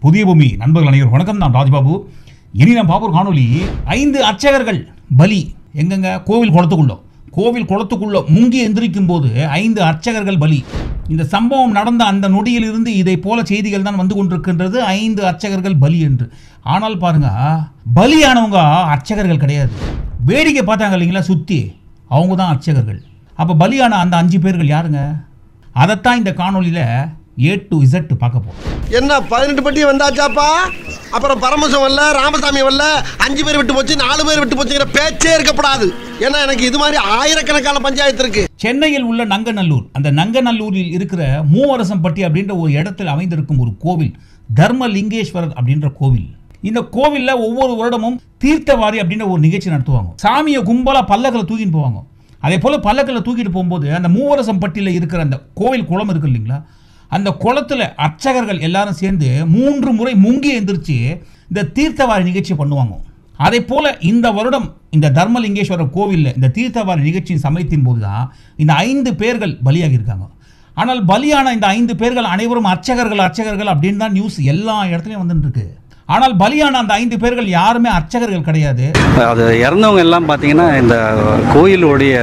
புதிய பூமி நண்பர்கள் அனைவரும் வணக்கம் நான் ராஜ்பாபு இனி நம்ம பார்ப்போம் காணொலி ஐந்து அர்ச்சகர்கள் பலி எங்கெங்க கோவில் குளத்துக்குள்ள கோவில் குளத்துக்குள்ள முங்கி எந்திரிக்கும் போது ஐந்து அர்ச்சகர்கள் பலி இந்த சம்பவம் நடந்த அந்த நொடியிலிருந்து இதை போல செய்திகள் தான் வந்து கொண்டிருக்கின்றது ஐந்து அர்ச்சகர்கள் பலி என்று ஆனால் பாருங்க பலியானவங்க அர்ச்சகர்கள் கிடையாது வேடிக்கை பார்த்தாங்க இல்லைங்களா சுத்தி அவங்க தான் அர்ச்சகர்கள் அப்போ பலியான அந்த அஞ்சு பேர்கள் யாருங்க அதைத்தான் இந்த காணொளியில் ஏ டு இசட் பார்க்க போகிறோம் என்ன பதினெட்டு பட்டி வந்தாச்சாப்பா அப்புறம் பரமசம் வரல ராமசாமி வரல அஞ்சு பேர் விட்டு போச்சு நாலு பேர் விட்டு போச்சுங்கிற பேச்சே இருக்கப்படாது ஏன்னா எனக்கு இது மாதிரி ஆயிரக்கணக்கான பஞ்சாயத்து இருக்கு சென்னையில் உள்ள நங்கநல்லூர் அந்த நங்கநல்லூரில் இருக்கிற மூவரசம்பட்டி அப்படின்ற ஒரு இடத்தில் அமைந்திருக்கும் ஒரு கோவில் தர்மலிங்கேஸ்வரர் அப்படின்ற கோவில் இந்த கோவிலில் ஒவ்வொரு வருடமும் தீர்த்தவாரி அப்படின்ற ஒரு நிகழ்ச்சி நடத்துவாங்க சாமியை கும்பலாக பல்லக்கில் தூக்கிட்டு போவாங்க அதே போல் பல்லக்கில் தூக்கிட்டு போகும்போது அந்த மூவரசம்பட்டியில் இருக்கிற அந்த கோவில் குளம் இருக்கு இல்லைங்களா அந்த குளத்துல அர்ச்சகர்கள் எல்லாரும் சேர்ந்து மூன்று முறை முங்கி எந்திரிச்சு இந்த தீர்த்தவாரி நிகழ்ச்சி பண்ணுவாங்க அதே போல இந்த வருடம் இந்த தர்மலிங்கேஸ்வரர் கோவிலில் இந்த தீர்த்தவாரி நிகழ்ச்சியின் சமயத்தின் போது தான் இந்த ஐந்து பேர்கள் பலியாகி இருக்காங்க ஆனால் பலியான இந்த ஐந்து பேர்கள் அனைவரும் அர்ச்சகர்கள் அர்ச்சகர்கள் அப்படின்னு தான் நியூஸ் எல்லா இடத்துலையும் வந்துட்டு இருக்கு ஆனால் பலியான அந்த ஐந்து பேர்கள் யாருமே அர்ச்சகர்கள் கிடையாது அது இறந்தவங்க எல்லாம் பார்த்தீங்கன்னா இந்த கோயிலுடைய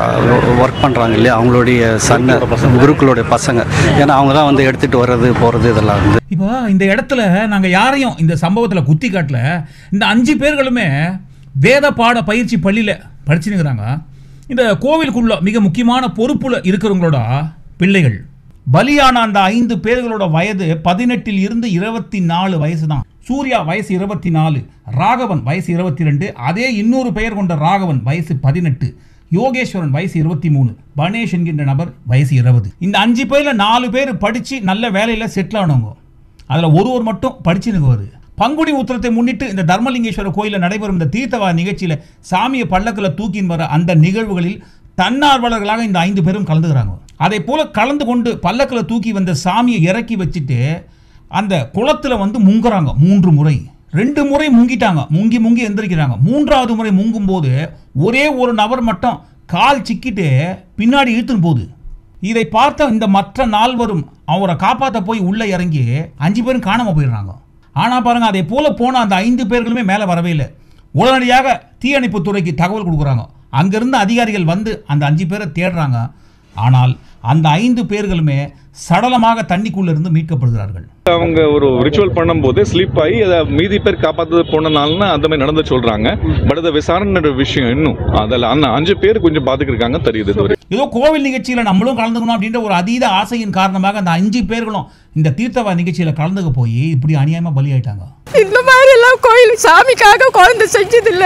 ஒர்க் பண்ணுறாங்க இல்லையா அவங்களுடைய சன்ன குருக்களுடைய பசங்க ஏன்னா அவங்க தான் வந்து எடுத்துகிட்டு வர்றது போகிறது இதெல்லாம் வந்து இப்போ இந்த இடத்துல நாங்கள் யாரையும் இந்த சம்பவத்தில் குத்தி காட்டல இந்த அஞ்சு பேர்களுமே வேத பாட பயிற்சி பள்ளியில் படிச்சுனுங்கிறாங்க இந்த கோவிலுக்குள்ள மிக முக்கியமான பொறுப்புல இருக்கிறவங்களோட பிள்ளைகள் பலியான அந்த ஐந்து பேர்களோட வயது பதினெட்டில் இருந்து இருபத்தி நாலு வயசு தான் சூர்யா வயசு இருபத்தி நாலு ராகவன் வயசு இருபத்தி ரெண்டு அதே இன்னொரு பெயர் கொண்ட ராகவன் வயசு பதினெட்டு யோகேஸ்வரன் வயசு இருபத்தி மூணு பனேஷ் என்கின்ற நபர் வயசு இருபது இந்த அஞ்சு பேர்ல நாலு பேர் படிச்சு நல்ல வேலையில செட்டில் ஆனவங்க அதில் ஒருவர் மட்டும் படிச்சுனுக்குவார் பங்குனி உத்திரத்தை முன்னிட்டு இந்த தர்மலிங்கேஸ்வர கோயிலில் நடைபெறும் இந்த தீர்த்தவா நிகழ்ச்சியில் சாமியை பல்லக்கில் தூக்கின்னு வர அந்த நிகழ்வுகளில் தன்னார்வலர்களாக இந்த ஐந்து பேரும் கலந்துக்கிறாங்க அதே போல கலந்து கொண்டு பல்லக்கில் தூக்கி வந்த சாமியை இறக்கி வச்சுட்டு அந்த குளத்துல வந்து முங்குறாங்க மூன்று முறை ரெண்டு முறை முங்கிட்டாங்க முங்கி முங்கி எந்திரிக்கிறாங்க மூன்றாவது முறை முங்கும் போது ஒரே ஒரு நபர் மட்டும் கால் சிக்கிட்டு பின்னாடி இழுத்துன்னு போகுது இதை பார்த்த இந்த மற்ற நால்வரும் அவரை காப்பாற்ற போய் உள்ளே இறங்கி அஞ்சு பேரும் காணாம போயிடுறாங்க ஆனால் பாருங்க அதே போல போன அந்த ஐந்து பேர்களுமே மேலே வரவே இல்லை உடனடியாக தீயணைப்புத் துறைக்கு தகவல் கொடுக்குறாங்க அங்கிருந்து அதிகாரிகள் வந்து அந்த அஞ்சு பேரை தேடுறாங்க ஆனால் அந்த ஐந்து பேர்களுமே சடலமாக தண்ணிக்குள்ள இருந்து மீட்கப்படுகிறார்கள் அவங்க ஒரு ரிச்சுவல் பண்ணும்போது ஸ்லிப் ஆகி அதை மீதி பேர் காப்பாற்றது போனனால அந்த மாதிரி நடந்து சொல்றாங்க பட் அதை விசாரணை விஷயம் இன்னும் அதில் அந்த அஞ்சு பேர் கொஞ்சம் பாத்துக்கிருக்காங்க தெரியுது இதுவரை ஏதோ கோவில் நிகழ்ச்சியில் நம்மளும் கலந்துக்கணும் அப்படின்ற ஒரு அதீத ஆசையின் காரணமாக அந்த அஞ்சு பேர்களும் இந்த தீர்த்தவா நிகழ்ச்சியில் கலந்துக்க போய் இப்படி அநியாயமாக பலியாயிட்டாங்க இந்த மாதிரி எல்லாம் கோயில் சாமிக்காக குழந்தை செஞ்சதில்லை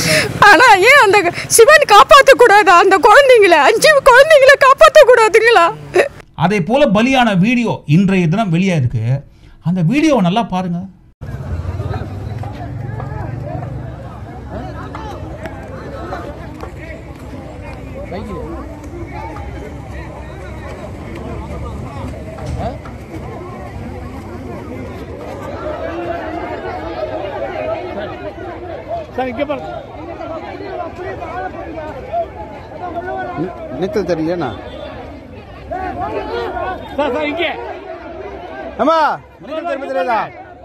ஆனா ஏன் அந்த சிவன் காப்பாற்றக்கூடாதா அந்த குழந்தைங்கள அஞ்சு குழந்தைங்கள காப்பாற்றக்கூடாதுங்களா அதே போல பலியான வீடியோ இன்றைய தினம் வெளியாயிருக்கு அந்த வீடியோவை நல்லா பாருங்க நீச்சல் தெரியலையாண்ணா அம்மா நீச்சல் தெரியுமா தெரியாதா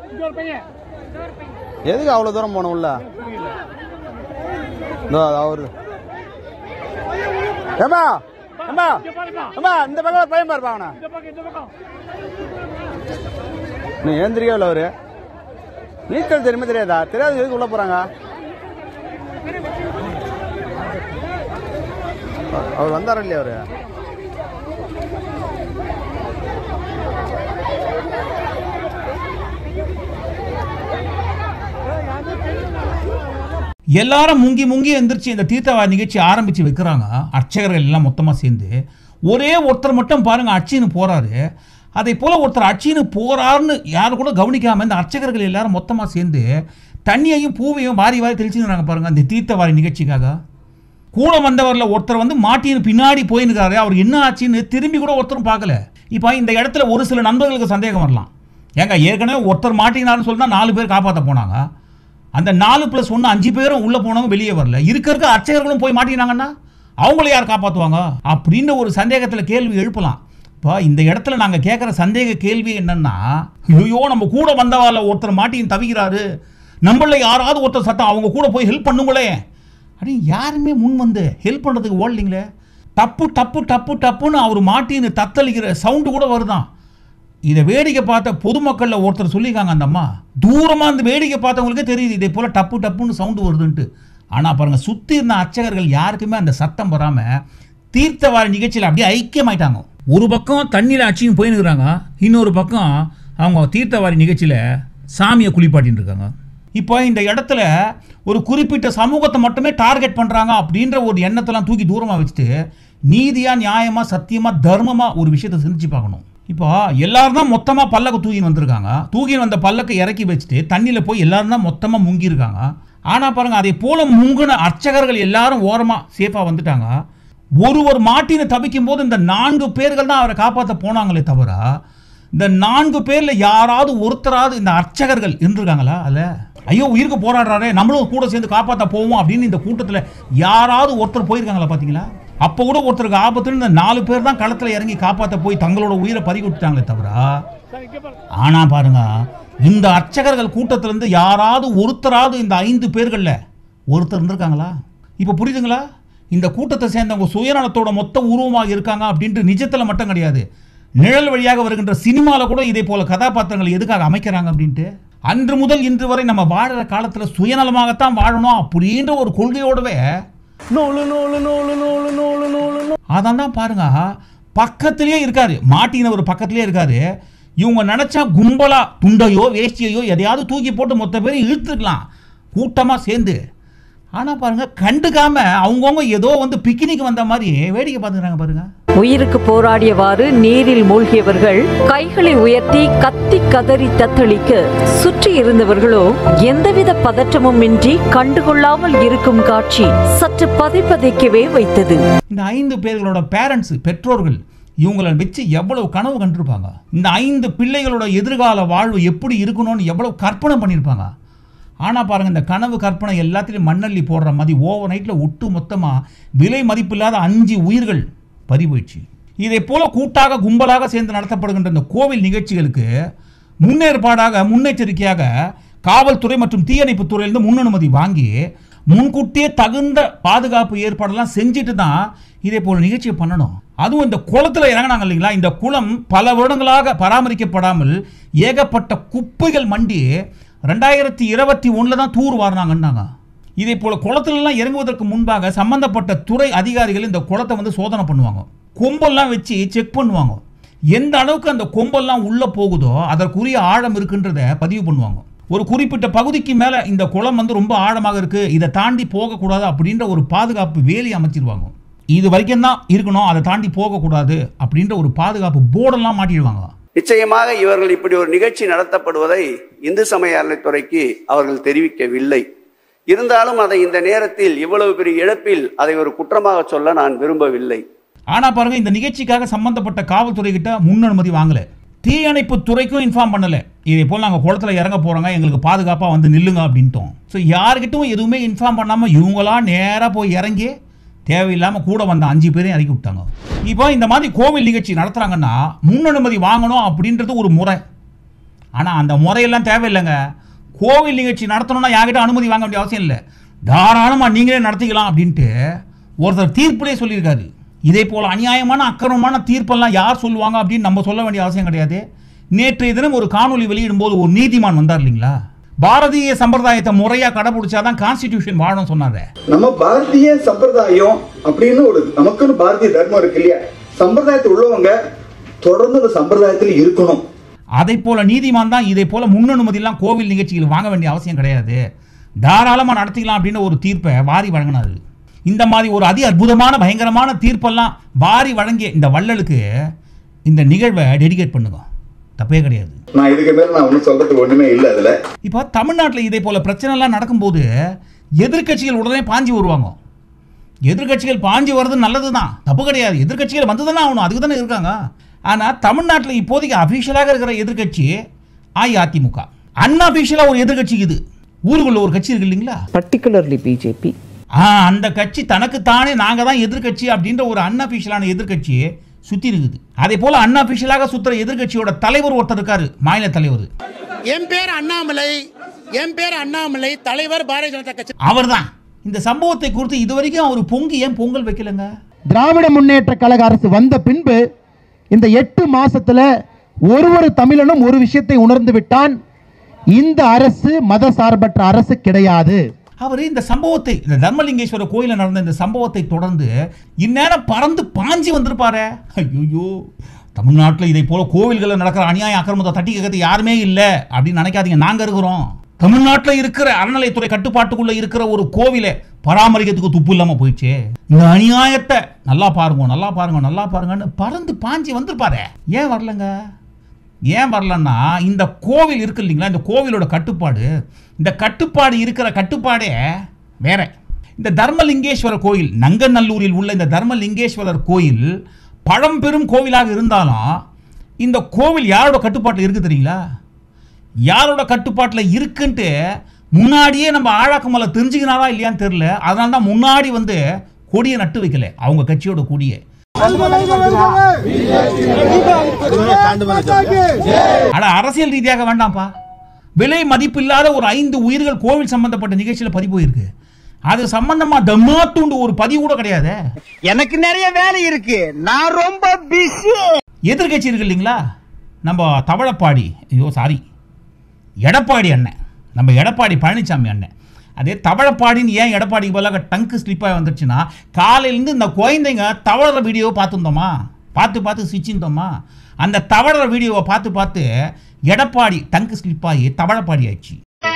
எதுக்கு அவ்வளவு தூரம் போன உள்ள இதோ அவரு ஏம்மா அம்மா அம்மா இந்த பக்கம் ஒரு பையன் பாருப்பா அவனா நீ ஏந்திரிக்கவே இல்லை அவரு நீச்சல் தெரியுமா தெரியாதா தெரியாது எதுக்கு உள்ள போறாங்க அவர் வந்தாரா இல்லையா அவரு எல்லாரும் முங்கி முங்கி எந்திரிச்சு இந்த தீர்த்தவா நிகழ்ச்சி ஆரம்பிச்சு வைக்கிறாங்க அர்ச்சகர்கள் எல்லாம் மொத்தமாக சேர்ந்து ஒரே ஒருத்தர் மட்டும் பாருங்க அச்சின்னு போறாரு அதே போல ஒருத்தர் அச்சின்னு போறாருன்னு யாரும் கூட கவனிக்காம இந்த அர்ச்சகர்கள் எல்லாரும் மொத்தமாக சேர்ந்து தண்ணியையும் பூவையும் வாரி வாரி தெளிச்சுக்கிறாங்க பாருங்க அந்த தீர்த்தவாரி நிகழ்ச்சிக்காக கூட வந்தவர்ல ஒருத்தர் வந்து மாட்டின்னு பின்னாடி போயின்னுக்காரு அவர் என்ன ஆச்சுன்னு திரும்பி கூட ஒருத்தரும் பார்க்கல இப்போ இந்த இடத்துல ஒரு சில நண்பர்களுக்கு சந்தேகம் வரலாம் ஏங்க ஏற்கனவே ஒருத்தர் மாட்டினாருன்னு சொல்லி தான் நாலு பேர் காப்பாற்ற போனாங்க அந்த நாலு ப்ளஸ் ஒன்று அஞ்சு பேரும் உள்ளே போனவங்க வெளியே வரல இருக்க இருக்க அர்ச்சகர்களும் போய் மாட்டினாங்கன்னா அவங்கள யார் காப்பாற்றுவாங்க அப்படின்னு ஒரு சந்தேகத்தில் கேள்வி எழுப்பலாம் இப்போ இந்த இடத்துல நாங்கள் கேட்குற சந்தேக கேள்வி என்னன்னா ஐயோ நம்ம கூட வந்தவால ஒருத்தர் மாட்டின்னு தவிக்கிறாரு நம்மள யாராவது ஒருத்தர் சத்தம் அவங்க கூட போய் ஹெல்ப் பண்ணுங்களே அப்படின்னு யாருமே முன் வந்து ஹெல்ப் பண்ணுறதுக்கு ஓடலிங்களே டப்பு டப்பு டப்பு டப்புன்னு அவர் மாட்டின்னு தத்தளிக்கிற சவுண்டு கூட வருதான் இதை வேடிக்கை பார்த்த பொதுமக்களில் ஒருத்தர் சொல்லியிருக்காங்க அந்த அம்மா தூரமாக அந்த வேடிக்கை பார்த்தவங்களுக்கே தெரியுது இதே போல் டப்பு டப்புன்னு சவுண்டு வருதுன்ட்டு ஆனால் பாருங்கள் சுற்றி இருந்த அர்ச்சகர்கள் யாருக்குமே அந்த சத்தம் வராமல் தீர்த்தவார நிகழ்ச்சியில் அப்படியே ஐக்கியமாயிட்டாங்க ஒரு பக்கம் தண்ணியில் அச்சின்னு போயின்னுக்குறாங்க இன்னொரு பக்கம் அவங்க தீர்த்தவாரி நிகழ்ச்சியில் சாமியை குளிப்பாட்டின்னு இருக்காங்க இப்போ இந்த இடத்துல ஒரு குறிப்பிட்ட சமூகத்தை மட்டுமே டார்கெட் பண்ணுறாங்க அப்படின்ற ஒரு எண்ணத்தெல்லாம் தூக்கி தூரமாக வச்சுட்டு நீதியாக நியாயமாக சத்தியமாக தர்மமாக ஒரு விஷயத்தை சிந்திச்சு பார்க்கணும் இப்போ எல்லாரும் தான் மொத்தமாக பல்லக்கு தூக்கின்னு வந்திருக்காங்க தூக்கின்னு வந்த பல்லக்கை இறக்கி வச்சுட்டு தண்ணியில் போய் எல்லாரும் தான் மொத்தமாக முங்கியிருக்காங்க ஆனால் பாருங்க அதை போல முங்கின அர்ச்சகர்கள் எல்லாரும் ஓரமாக சேஃபாக வந்துட்டாங்க ஒரு ஒரு மாட்டினை தவிக்கும் போது இந்த நான்கு பேர்கள் தான் அவரை காப்பாற்ற போனாங்களே தவிர இந்த நான்கு பேர்ல யாராவது ஒருத்தராவது இந்த அர்ச்சகர்கள் இருந்திருக்காங்களா அல்ல ஐயோ உயிருக்கு போராடுறாரே நம்மளும் கூட சேர்ந்து காப்பாற்ற போவோம் அப்படின்னு இந்த கூட்டத்தில் யாராவது ஒருத்தர் போயிருக்காங்களா பார்த்தீங்களா அப்போ கூட ஒருத்தருக்கு ஆபத்துன்னு இந்த நாலு பேர் தான் களத்தில் இறங்கி காப்பாற்ற போய் தங்களோட உயிரை பறி கொடுத்தாங்களே தவிர ஆனா பாருங்க இந்த அர்ச்சகர்கள் கூட்டத்திலிருந்து யாராவது ஒருத்தராவது இந்த ஐந்து பேர்களில் ஒருத்தர் இருந்திருக்காங்களா இப்போ புரியுதுங்களா இந்த கூட்டத்தை சேர்ந்தவங்க சுயநலத்தோட மொத்த உருவமாக இருக்காங்க அப்படின்ட்டு நிஜத்தில் மட்டும் கிடையாது நிழல் வழியாக வருகின்ற சினிமாவில் கூட இதே போல கதாபாத்திரங்கள் எதுக்காக அமைக்கிறாங்க அப்படின்ட்டு அன்று முதல் இன்று வரை நம்ம வாழுற காலத்தில் சுயநலமாகத்தான் வாழணும் அப்படின்ற ஒரு கொள்கையோடவே அதான் தான் பாருங்க பக்கத்திலேயே இருக்காரு மாட்டினவர் பக்கத்திலேயே இருக்காரு இவங்க நினைச்சா கும்பலா துண்டையோ வேஷ்டியையோ எதையாவது தூக்கி போட்டு மொத்த பேரும் இழுத்துக்கலாம் கூட்டமா சேர்ந்து ஆனா பாருங்க கண்டுக்காம அவங்கவுங்க ஏதோ வந்து பிக்னிக் வந்த மாதிரி வேடிக்கை பார்த்துக்கிறாங்க பாருங்க உயிருக்கு போராடியவாறு நீரில் மூழ்கியவர்கள் கைகளை உயர்த்தி கத்தி கதறி தத்தளிக்க சுற்றி இருந்தவர்களோ எந்தவித பதற்றமும் இன்றி கண்டுகொள்ளாமல் இருக்கும் காட்சி சற்று பதைப்பதைக்கவே வைத்தது இந்த ஐந்து பேர்களோட பேரண்ட்ஸ் பெற்றோர்கள் இவங்களை வச்சு எவ்வளவு கனவு கண்டிருப்பாங்க இந்த ஐந்து பிள்ளைகளோட எதிர்கால வாழ்வு எப்படி இருக்கணும்னு எவ்வளவு கற்பனை பண்ணியிருப்பாங்க ஆனால் பாருங்க இந்த கனவு கற்பனை எல்லாத்திலையும் மண்ணள்ளி போடுற மாதிரி ஓவர் நைட்டில் ஒட்டு மொத்தமாக விலை மதிப்பில்லாத அஞ்சு உயிர்கள் பறி போயிடுச்சு இதை போல கூட்டாக கும்பலாக சேர்ந்து நடத்தப்படுகின்ற இந்த கோவில் நிகழ்ச்சிகளுக்கு முன்னேற்பாடாக முன்னெச்சரிக்கையாக காவல்துறை மற்றும் தீயணைப்பு துறையிலிருந்து முன் அனுமதி வாங்கி முன்கூட்டியே தகுந்த பாதுகாப்பு ஏற்பாடெல்லாம் செஞ்சுட்டு தான் இதே போல் நிகழ்ச்சியை பண்ணணும் அதுவும் இந்த குளத்துல இறங்கினாங்க இல்லைங்களா இந்த குளம் பல வருடங்களாக பராமரிக்கப்படாமல் ஏகப்பட்ட குப்பைகள் மண்டி ரெண்டாயிரத்தி இருபத்தி ஒன்றில் தான் தூர் வாரினாங்கன்னாங்க இதே போல் குளத்துலலாம் இறங்குவதற்கு முன்பாக சம்பந்தப்பட்ட துறை அதிகாரிகள் இந்த குளத்தை வந்து சோதனை பண்ணுவாங்க கொம்பெல்லாம் வச்சு செக் பண்ணுவாங்க எந்த அளவுக்கு அந்த கொம்பெல்லாம் உள்ளே போகுதோ அதற்குரிய ஆழம் இருக்குன்றத பதிவு பண்ணுவாங்க ஒரு குறிப்பிட்ட பகுதிக்கு மேலே இந்த குளம் வந்து ரொம்ப ஆழமாக இருக்குது இதை தாண்டி போகக்கூடாது அப்படின்ற ஒரு பாதுகாப்பு வேலி அமைச்சிருவாங்க இது வரைக்கும் தான் இருக்கணும் அதை தாண்டி போகக்கூடாது அப்படின்ற ஒரு பாதுகாப்பு போர்டெல்லாம் மாட்டிடுவாங்க நிச்சயமாக இவர்கள் இப்படி ஒரு நிகழ்ச்சி நடத்தப்படுவதை இந்து சமய அறநிலைத்துறைக்கு அவர்கள் தெரிவிக்கவில்லை இருந்தாலும் அதை இந்த நேரத்தில் இவ்வளவு பெரிய இழப்பில் அதை ஒரு குற்றமாக சொல்ல நான் விரும்பவில்லை ஆனா பாருங்க இந்த நிகழ்ச்சிக்காக சம்பந்தப்பட்ட காவல்துறை கிட்ட முன் அனுமதி வாங்கல தீயணைப்பு துறைக்கும் இன்ஃபார்ம் பண்ணல இதே போல் நாங்கள் குளத்துல இறங்க போறோங்க எங்களுக்கு பாதுகாப்பாக வந்து நில்லுங்க அப்படின்ட்டோம் ஸோ யார்கிட்டும் எதுவுமே இன்ஃபார்ம் பண்ணாமல் இவங்களா நேராக போய் இறங்கி தேவையில்லாமல் கூட வந்த அஞ்சு பேரையும் இறக்கி விட்டாங்க இப்போ இந்த மாதிரி கோவில் நிகழ்ச்சி நடத்துறாங்கன்னா முன் அனுமதி வாங்கணும் அப்படின்றது ஒரு முறை ஆனால் அந்த முறையெல்லாம் தேவையில்லைங்க கோவில் நிகழ்ச்சி நடத்தணும்னா யார்கிட்ட அனுமதி வாங்க வேண்டிய அவசியம் இல்லை தாராளமாக நீங்களே நடத்திக்கலாம் அப்படின்ட்டு ஒருத்தர் தீர்ப்பிலே சொல்லியிருக்காரு இதே போல் அநியாயமான அக்கிரமமான தீர்ப்பெல்லாம் யார் சொல்லுவாங்க அப்படின்னு நம்ம சொல்ல வேண்டிய அவசியம் கிடையாது நேற்றைய தினம் ஒரு காணொளி வெளியிடும்போது ஒரு நீதிமான் வந்தார் இல்லைங்களா பாரதிய சம்பிரதாயத்தை முறையாக கடைபிடிச்சாதான் கான்ஸ்டிடியூஷன் வாழும் சொன்னாரு நம்ம பாரதிய சம்பிரதாயம் அப்படின்னு ஒரு நமக்குன்னு பாரதிய தர்மம் இருக்கு இல்லையா சம்பிரதாயத்தில் உள்ளவங்க தொடர்ந்து அந்த சம்பிரதாயத்தில் இருக்கணும் அதை போல நீதிமான் தான் இதை போல முன்னனுமதியெல்லாம் கோவில் நிகழ்ச்சிகள் வாங்க வேண்டிய அவசியம் கிடையாது தாராளமாக நடத்திக்கலாம் அப்படின்னு ஒரு தீர்ப்பை வாரி வழங்கினாரு இந்த மாதிரி ஒரு அதி அற்புதமான பயங்கரமான தீர்ப்பெல்லாம் வாரி வழங்கிய இந்த வள்ளலுக்கு இந்த நிகழ்வை டெடிகேட் பண்ணுங்க தப்பே கிடையாது நான் இதுக்கு மேல நான் ஒன்றும் சொல்றதுக்கு ஒண்ணுமே இல்லை அதுல இப்போ தமிழ்நாட்டில் இதே போல பிரச்சனைலாம் நடக்கும்போது எதிர்க்கட்சிகள் உடனே பாஞ்சு வருவாங்க எதிர்க்கட்சிகள் பாஞ்சு வர்றது நல்லது தான் தப்பு கிடையாது எதிர்க்கட்சிகள் வந்து தானே ஆகணும் அதுக்கு தானே இருக்காங்க ஆனால் தமிழ்நாட்டில் இப்போதைக்கு அஃபீஷியலாக இருக்கிற எதிர்க்கட்சி அஇஅதிமுக அன்அஃபீஷியலாக ஒரு எதிர்க்கட்சி இது ஊருக்குள்ள ஒரு கட்சி இருக்கு இல்லைங்களா particularly BJP. ஆ அந்த கட்சி தனக்கு தானே நாங்கள் தான் எதிர்க்கட்சி அப்படின்ற ஒரு அன்அஃபீஷியலான எதிர்க்கட்சி சுத்தி இருக்குது அதே போல அன்அபிஷியலாக சுத்துற எதிர்க்கட்சியோட தலைவர் ஒருத்தர் இருக்காரு மாநில தலைவர் என் பேர் அண்ணாமலை என் பேர் அண்ணாமலை தலைவர் பாரதிய ஜனதா கட்சி அவர்தான் இந்த சம்பவத்தை குறித்து இதுவரைக்கும் அவர் பொங்கி ஏன் பொங்கல் வைக்கலங்க திராவிட முன்னேற்ற கழக அரசு வந்த பின்பு இந்த எட்டு மாசத்துல ஒரு ஒரு தமிழனும் ஒரு விஷயத்தை உணர்ந்து விட்டான் இந்த அரசு மத சார்பற்ற அரசு கிடையாது அவர் இந்த சம்பவத்தை இந்த தர்மலிங்கேஸ்வர கோயிலில் நடந்த இந்த சம்பவத்தை தொடர்ந்து இந்நேரம் பறந்து பாஞ்சி வந்திருப்பாரே ஐயோ தமிழ்நாட்டில் இதை போல கோவில்களில் நடக்கிற அநியாய அக்கிரமத்தை தட்டி கேட்கறது யாருமே இல்லை அப்படின்னு நினைக்காதீங்க நாங்கள் இருக்கிறோம் தமிழ்நாட்டில் இருக்கிற அறநிலைத்துறை கட்டுப்பாட்டுக்குள்ள இருக்கிற ஒரு கோவிலை பராமரிக்கிறதுக்கு துப்பு இல்லாமல் போயிடுச்சு இந்த அநியாயத்தை நல்லா பாருங்க நல்லா பாருங்க நல்லா பாருங்கன்னு பறந்து பாஞ்சி வந்திருப்பாரே ஏன் வரலங்க ஏன் வரலன்னா இந்த கோவில் இருக்கு இல்லைங்களா இந்த கோவிலோட கட்டுப்பாடு இந்த கட்டுப்பாடு இருக்கிற கட்டுப்பாடே வேற இந்த தர்மலிங்கேஸ்வரர் கோயில் நங்கநல்லூரில் உள்ள இந்த தர்மலிங்கேஸ்வரர் கோயில் பழம்பெரும் கோவிலாக இருந்தாலும் இந்த கோவில் யாரோட கட்டுப்பாட்டில் இருக்கு தெரியுங்களா யாரோட கட்டுப்பாட்டில் இருக்குன்ட்டு முன்னாடியே நம்ம ஆழாக்கமலை தெரிஞ்சுக்கினாரா இல்லையான்னு தெரியல அதனால தான் முன்னாடி வந்து கொடியை நட்டு வைக்கல அவங்க கட்சியோட கொடியை ஆனா அரசியல் ரீதியாக வேண்டாம்ப்பா விலை மதிப்பில்லாத ஒரு ஐந்து உயிர்கள் கோவில் சம்பந்தப்பட்ட நிகழ்ச்சியில பதிவு போயிருக்கு அது சம்பந்தமா தம்மாத்துண்டு ஒரு பதிவு கூட கிடையாது எனக்கு நிறைய வேலை இருக்கு நான் ரொம்ப பிஸி எதிர்கட்சி இருக்கு இல்லைங்களா நம்ம தவளப்பாடி ஐயோ சாரி எடப்பாடி அண்ணன் நம்ம எடப்பாடி பழனிசாமி அண்ணன் அதே தவளப்பாடின்னு ஏன் எடப்பாடிக்கு பதிலாக டங்கு ஸ்லிப்பாக வந்துருச்சுன்னா காலையிலேருந்து இந்த குழந்தைங்க தவழற வீடியோவை பார்த்துருந்தோமா பார்த்து பார்த்து சிச்சிருந்தோமா அந்த தவழற வீடியோவை பார்த்து பார்த்து எடப்பாடி டங்கு ஸ்லிப்பாகி தவளப்பாடி ஆயிடுச்சு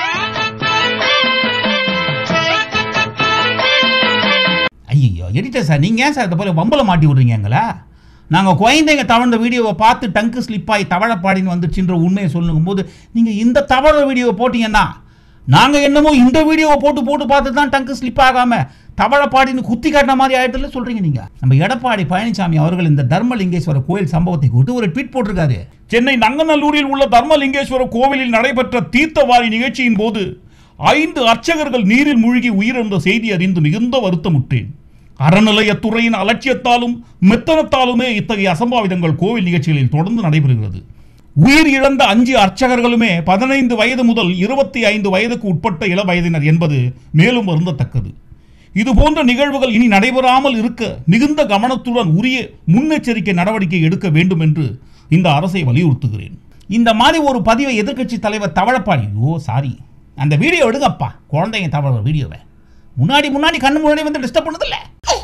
ஐயோ எடிட்டர் சார் நீங்கள் ஏன் சார் இதை போல வம்பல மாட்டி விடுறீங்க எங்களை நாங்கள் குழந்தைங்க தவழ்ந்த வீடியோவை பார்த்து டங்கு ஸ்லிப்பாகி தவளப்பாடின்னு வந்துச்சுன்ற உண்மையை சொல்லும் போது நீங்கள் இந்த தவழ வீடியோவை போட்டீங்கன்னா நாங்கள் என்னமோ இந்த வீடியோவை போட்டு போட்டு பார்த்து தான் டங்கு ஸ்லிப் ஆகாமல் தவளப்பாடின்னு குத்தி காட்டின மாதிரி ஆயிட்டுல சொல்கிறீங்க நீங்கள் நம்ம எடப்பாடி பழனிசாமி அவர்கள் இந்த தர்மலிங்கேஸ்வர கோயில் சம்பவத்தை குறித்து ஒரு ட்வீட் போட்டிருக்காரு சென்னை நங்கநல்லூரில் உள்ள தர்மலிங்கேஸ்வர கோவிலில் நடைபெற்ற தீர்த்தவாரி நிகழ்ச்சியின் போது ஐந்து அர்ச்சகர்கள் நீரில் மூழ்கி உயிரிழந்த செய்தி அறிந்து மிகுந்த வருத்தமுற்றேன் அறநிலையத்துறையின் அலட்சியத்தாலும் மெத்தனத்தாலுமே இத்தகைய அசம்பாவிதங்கள் கோவில் நிகழ்ச்சிகளில் தொடர்ந்து நடைபெறுகிறது உயிர் இழந்த அஞ்சு அர்ச்சகர்களுமே பதினைந்து வயது முதல் இருபத்தி ஐந்து வயதுக்கு உட்பட்ட இள வயதினர் என்பது மேலும் வருந்தத்தக்கது இது போன்ற நிகழ்வுகள் இனி நடைபெறாமல் இருக்க மிகுந்த கவனத்துடன் உரிய முன்னெச்சரிக்கை நடவடிக்கை எடுக்க வேண்டும் என்று இந்த அரசை வலியுறுத்துகிறேன் இந்த மாதிரி ஒரு பதிவை எதிர்க்கட்சி தலைவர் தவழப்பாடி ஓ சாரி அந்த வீடியோ எடுங்கப்பா குழந்தைங்க தவழ வீடியோவை முன்னாடி முன்னாடி கண்ணு முன்னாடி வந்து டிஸ்டர்ப் பண்ணதில்ல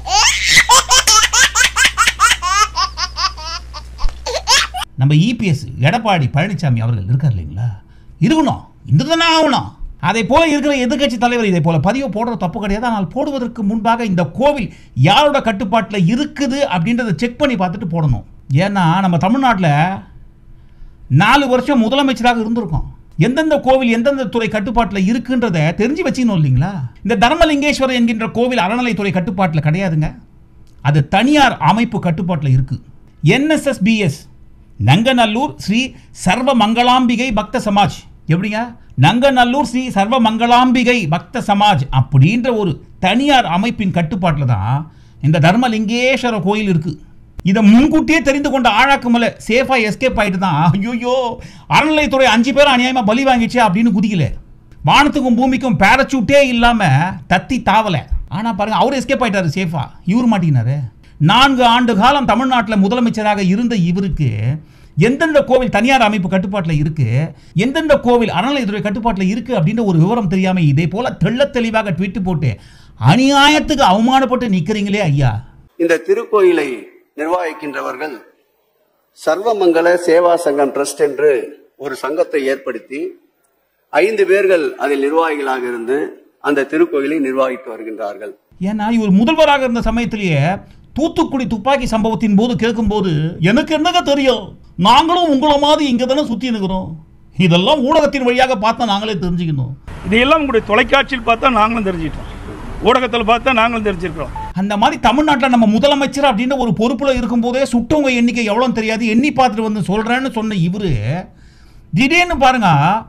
நம்ம இபிஎஸ் எடப்பாடி பழனிசாமி அவர்கள் இருக்கார் இல்லைங்களா இருக்கணும் இருந்துதானே ஆகணும் அதை போல இருக்கிற எதிர்க்கட்சி தலைவர் இதை போல பதிவு போடுறது தப்பு கிடையாது ஆனால் போடுவதற்கு முன்பாக இந்த கோவில் யாரோட கட்டுப்பாட்டில் இருக்குது அப்படின்றத செக் பண்ணி பார்த்துட்டு போடணும் ஏன்னா நம்ம தமிழ்நாட்டில் நாலு வருஷம் முதலமைச்சராக இருந்திருக்கோம் எந்தெந்த கோவில் எந்தெந்த துறை கட்டுப்பாட்டில் இருக்குன்றத தெரிஞ்சு வச்சுக்கணும் இல்லைங்களா இந்த தர்மலிங்கேஸ்வரர் என்கின்ற கோவில் அறநிலைத்துறை கட்டுப்பாட்டில் கிடையாதுங்க அது தனியார் அமைப்பு கட்டுப்பாட்டில் இருக்கு என்எஸ்எஸ்பிஎஸ் நங்கநல்லூர் ஸ்ரீ சர்வ மங்களாம்பிகை பக்த சமாஜ் எப்படிங்க நங்கநல்லூர் ஸ்ரீ சர்வ மங்களாம்பிகை பக்த சமாஜ் அப்படின்ற ஒரு தனியார் அமைப்பின் கட்டுப்பாட்டில் தான் இந்த தர்மலிங்கேஸ்வர கோயில் இருக்கு இதை முன்கூட்டியே தெரிந்து கொண்ட ஆழாக்குமலை சேஃபா எஸ்கேப் ஆயிட்டு தான் ஐயோ அறநிலைத்துறை அஞ்சு பேர் அநியாயமா பலி வாங்கிச்சு அப்படின்னு குதிக்கல வானத்துக்கும் பூமிக்கும் பேரச்சூட்டே இல்லாம தத்தி தாவல ஆனா பாருங்க அவர் எஸ்கேப் ஆயிட்டாரு சேஃபா இவர் மாட்டினாரு நான்கு ஆண்டு காலம் தமிழ்நாட்டில் முதலமைச்சராக இருந்த இவருக்கு எந்தெந்த கோவில் தனியார் அமைப்பு கட்டுப்பாட்டில் இருக்கு எந்தெந்த கோவில் அறநிலையத்துறை கட்டுப்பாட்டில் இருக்கு அப்படின்ற ஒரு விவரம் தெரியாம இதே போல தெள்ளத் தெளிவாக ட்வீட் போட்டு அநியாயத்துக்கு அவமானப்பட்டு நிக்கிறீங்களே ஐயா இந்த திருக்கோயிலை நிர்வகிக்கின்றவர்கள் சர்வமங்கல சேவா சங்கம் ட்ரஸ்ட் என்று ஒரு சங்கத்தை ஏற்படுத்தி ஐந்து பேர்கள் அதில் நிர்வாகிகளாக இருந்து அந்த திருக்கோயிலை நிர்வகித்து வருகின்றார்கள் ஏன்னா இவர் முதல்வராக இருந்த சமயத்திலேயே தூத்துக்குடி துப்பாக்கி சம்பவத்தின் போது கேட்கும்போது எனக்கு என்னங்க தெரியும் நாங்களும் உங்களை மாதிரி இங்கே தானே சுற்றி நிற்கிறோம் இதெல்லாம் ஊடகத்தின் வழியாக பார்த்தா நாங்களே தெரிஞ்சுக்கணும் இதையெல்லாம் உங்களுடைய தொலைக்காட்சியில் பார்த்தா நாங்களும் தெரிஞ்சிட்டோம் ஊடகத்தில் பார்த்தா நாங்களும் தெரிஞ்சிருக்கிறோம் அந்த மாதிரி தமிழ்நாட்டில் நம்ம முதலமைச்சர் அப்படின்ற ஒரு பொறுப்பில் இருக்கும்போதே சுட்டவங்க எண்ணிக்கை எவ்வளோன்னு தெரியாது எண்ணி பார்த்துட்டு வந்து சொல்கிறேன்னு சொன்ன இவர் திடீர்னு பாருங்க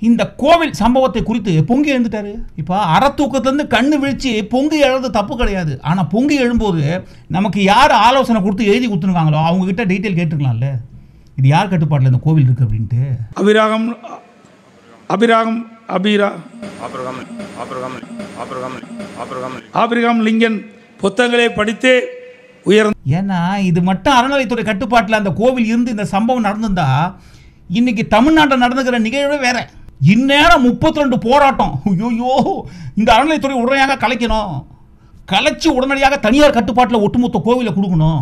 இந்த கோவில் சம்பவத்தை குறித்து பொங்கி எழுந்துட்டாரு இப்போ அறத்தூக்கத்துலேருந்து கண்ணு விழிச்சு பொங்கி எழுறது தப்பு கிடையாது ஆனால் பொங்கி எழும்போது நமக்கு யார் ஆலோசனை கொடுத்து எழுதி கொடுத்துருக்காங்களோ அவங்க கிட்ட டீட்டெயில் கேட்டுருக்கலாம்ல இது யார் கட்டுப்பாட்டில் இந்த கோவில் இருக்குது அப்படின்ட்டு அபிராகம் அபிராகம் அபிரா ஆபிரகாம் லிங்கன் புத்தகங்களை படித்தே உயர்ந்த ஏன்னா இது மட்டும் அறநிலைத்துறை கட்டுப்பாட்டில் அந்த கோவில் இருந்து இந்த சம்பவம் நடந்திருந்தா இன்னைக்கு தமிழ்நாட்டில் நடந்துக்கிற நிகழ்வே வேற இந்நேரம் முப்பத்தி ரெண்டு போராட்டம் ஐயோ இந்த அறநிலைத்துறை உடனடியாக கலைக்கணும் கலைச்சு உடனடியாக தனியார் கட்டுப்பாட்டில் ஒட்டுமொத்த கோவிலை கொடுக்கணும்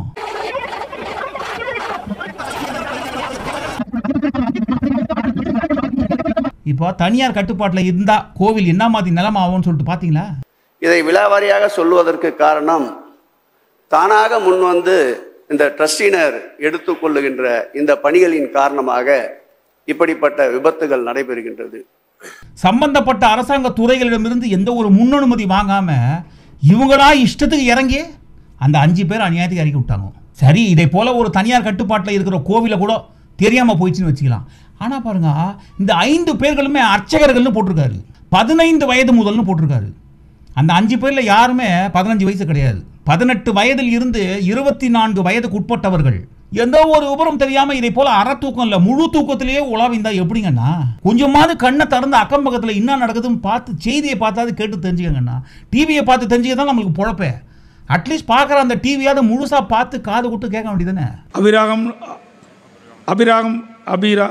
இப்போ தனியார் கட்டுப்பாட்டில் இருந்தா கோவில் என்ன மாதிரி நிலைமை ஆகும்னு சொல்லிட்டு பார்த்தீங்களா இதை விலாவாரியாக சொல்லுவதற்கு காரணம் தானாக முன்வந்து இந்த ட்ரஸ்டினர் எடுத்துக்கொள்ளுகின்ற இந்த பணிகளின் காரணமாக இப்படிப்பட்ட விபத்துகள் நடைபெறுகின்றது சம்பந்தப்பட்ட அரசாங்க துறைகளிடமிருந்து எந்த ஒரு முன்னனுமதி வாங்காம இவங்களா இஷ்டத்துக்கு இறங்கி அந்த அஞ்சு பேர் அநியாயத்துக்கு இறக்கி விட்டாங்க சரி இதை போல ஒரு தனியார் கட்டுப்பாட்டில் இருக்கிற கோவிலை கூட தெரியாம போயிடுச்சுன்னு வச்சுக்கலாம் ஆனா பாருங்க இந்த ஐந்து பேர்களுமே அர்ச்சகர்கள்னு போட்டிருக்காரு பதினைந்து வயது முதல்னு போட்டிருக்காரு அந்த அஞ்சு பேர்ல யாருமே பதினஞ்சு வயசு கிடையாது பதினெட்டு வயதில் இருந்து இருபத்தி நான்கு வயதுக்கு உட்பட்டவர்கள் எந்த ஒரு விவரம் தெரியாம இதை போல அற தூக்கம் இல்ல முழு தூக்கத்திலேயே உலாவிந்தா எப்படிங்கண்ணா கொஞ்சமாவது கண்ணை திறந்து அக்கம் பக்கத்துல என்ன நடக்குதுன்னு பார்த்து செய்தியை பார்த்தாது கேட்டு தெரிஞ்சுக்கங்கண்ணா டிவியை பார்த்து தெரிஞ்சுக்க தான் நம்மளுக்கு பொழப்பே அட்லீஸ்ட் பார்க்குற அந்த டிவியாவது முழுசா பார்த்து காது விட்டு கேட்க வேண்டியதானே அபிராகம் அபிராகம் அபிரா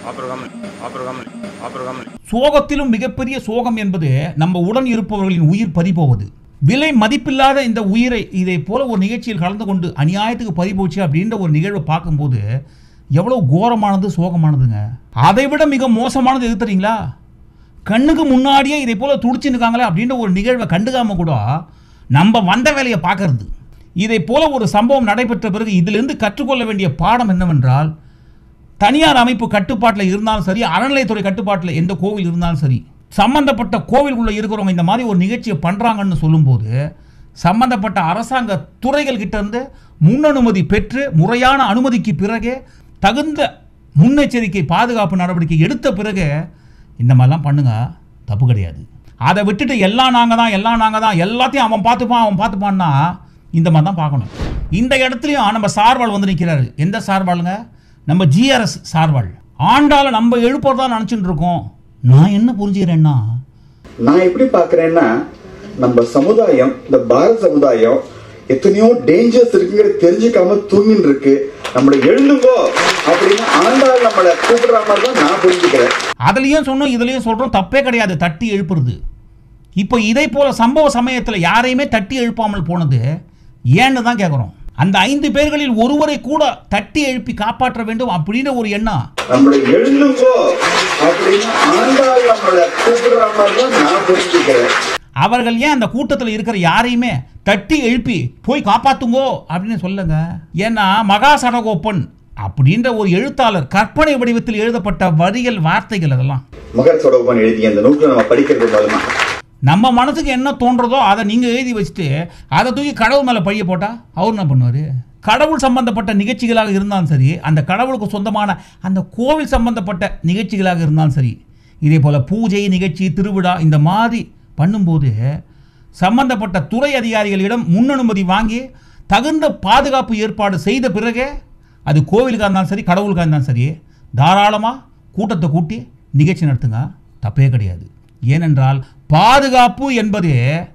சோகத்திலும் மிகப்பெரிய சோகம் என்பது நம்ம உடன் இருப்பவர்களின் உயிர் பறிபோவது விலை மதிப்பில்லாத இந்த உயிரை இதை போல ஒரு நிகழ்ச்சியில் கலந்து கொண்டு அநியாயத்துக்கு பறிபோச்சு அப்படின்ற ஒரு நிகழ்வை பார்க்கும்போது எவ்வளவு கோரமானது சோகமானதுங்க அதை விட மிக மோசமானது எது தெரியுங்களா கண்ணுக்கு முன்னாடியே இதை போல துடிச்சு இருக்காங்களே அப்படின்ற ஒரு நிகழ்வை கண்டுக்காம கூட நம்ம வந்த வேலையை பார்க்கறது இதை போல ஒரு சம்பவம் நடைபெற்ற பிறகு இதிலிருந்து கற்றுக்கொள்ள வேண்டிய பாடம் என்னவென்றால் தனியார் அமைப்பு கட்டுப்பாட்டில் இருந்தாலும் சரி அறநிலையத்துறை கட்டுப்பாட்டில் எந்த கோவில் இருந்தாலும் சரி சம்பந்தப்பட்ட கோவிலுக்குள்ள இருக்கிறவங்க இந்த மாதிரி ஒரு நிகழ்ச்சியை பண்ணுறாங்கன்னு சொல்லும்போது சம்பந்தப்பட்ட அரசாங்க துறைகள் கிட்ட இருந்து முன்னனுமதி பெற்று முறையான அனுமதிக்கு பிறகே தகுந்த முன்னெச்சரிக்கை பாதுகாப்பு நடவடிக்கை எடுத்த பிறகு இந்த மாதிரிலாம் பண்ணுங்க தப்பு கிடையாது அதை விட்டுட்டு எல்லாம் நாங்கள் தான் எல்லாம் நாங்கள் தான் எல்லாத்தையும் அவன் பார்த்துப்பான் அவன் பார்த்துப்பான்னா இந்த மாதிரி தான் பார்க்கணும் இந்த இடத்துலையும் நம்ம சார்வாள் வந்து நிற்கிறாரு எந்த சார்வாளுங்க நம்ம ஜிஆர்எஸ் சார்வாள் ஆண்டால நம்ம எழுப்பறதா நினச்சிட்டு இருக்கோம் நான் என்ன புரிஞ்சுக்கிறேன்னா நான் எப்படி பார்க்கறேன்னா நம்ம சமுதாயம் இந்த பாரத சமுதாயம் எத்தனையோ டேஞ்சர்ஸ் இருக்குங்கிறது தெரிஞ்சுக்காம தூங்கின்னு இருக்கு நம்மளை எழுந்துங்கோ அப்படின்னு ஆண்டாள் நம்மளை கூப்பிடுற மாதிரி தான் நான் புரிஞ்சுக்கிறேன் அதுலேயும் சொன்னோம் இதுலேயும் சொல்கிறோம் தப்பே கிடையாது தட்டி எழுப்புறது இப்போ இதை போல சம்பவ சமயத்தில் யாரையுமே தட்டி எழுப்பாமல் போனது ஏன்னு தான் கேட்குறோம் அந்த ஐந்து பேர்களில் ஒருவரை கூட தட்டி எழுப்பி காப்பாற்ற வேண்டும் அப்படின்ற ஒரு எண்ணம் நம்மளை எழுந்துங்கோ அப்படின்னு ஆண்டாள் நம்மளை கூப்பிடுற மாதிரி தான் நான் புரிஞ்சுக்கிறேன் அவர்கள் ஏன் அந்த கூட்டத்தில் இருக்கிற யாரையுமே தட்டி எழுப்பி போய் காப்பாத்துங்கோ அப்படின்னு சொல்லுங்க ஏன்னா மகா சடகோப்பன் அப்படின்ற ஒரு எழுத்தாளர் கற்பனை வடிவத்தில் எழுதப்பட்ட வரிகள் வார்த்தைகள் அதெல்லாம் மகர் சடோபன் எழுதிய அந்த நூற்றை நம்ம படிக்கிறது மூலமா நம்ம மனசுக்கு என்ன தோன்றதோ அதை நீங்கள் எழுதி வச்சுட்டு அதை தூக்கி கடவுள் மேலே பழிய போட்டால் அவர் என்ன பண்ணுவார் கடவுள் சம்பந்தப்பட்ட நிகழ்ச்சிகளாக இருந்தாலும் சரி அந்த கடவுளுக்கு சொந்தமான அந்த கோவில் சம்பந்தப்பட்ட நிகழ்ச்சிகளாக இருந்தாலும் சரி இதே போல் பூஜை நிகழ்ச்சி திருவிழா இந்த மாதிரி பண்ணும்போது சம்பந்தப்பட்ட துறை அதிகாரிகளிடம் முன்னனுமதி வாங்கி தகுந்த பாதுகாப்பு ஏற்பாடு செய்த பிறகே அது கோவிலுக்காக இருந்தாலும் சரி கடவுளுக்காக இருந்தாலும் சரி தாராளமாக கூட்டத்தை கூட்டி நிகழ்ச்சி நடத்துங்க தப்பே கிடையாது ஏனென்றால் பாதுகாப்பு என்பது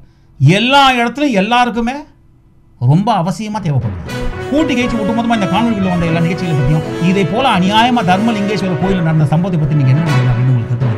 எல்லா இடத்துலையும் எல்லாருக்குமே ரொம்ப அவசியமாக தேவைப்படுது கூட்டி கழிச்சு ஒட்டுமொத்தமாக இந்த காணொலிகளில் வந்த எல்லா நிகழ்ச்சிகளை பற்றியும் இதே போல அநியாயமாக தர்மலிங்கேஸ்வரர் கோயிலில் நடந்த சம்பவத்தை பற்றி நீங்கள் என்ன நினைக்கிறீங்க அப்படின்னு உங்களுக்கு கருத்து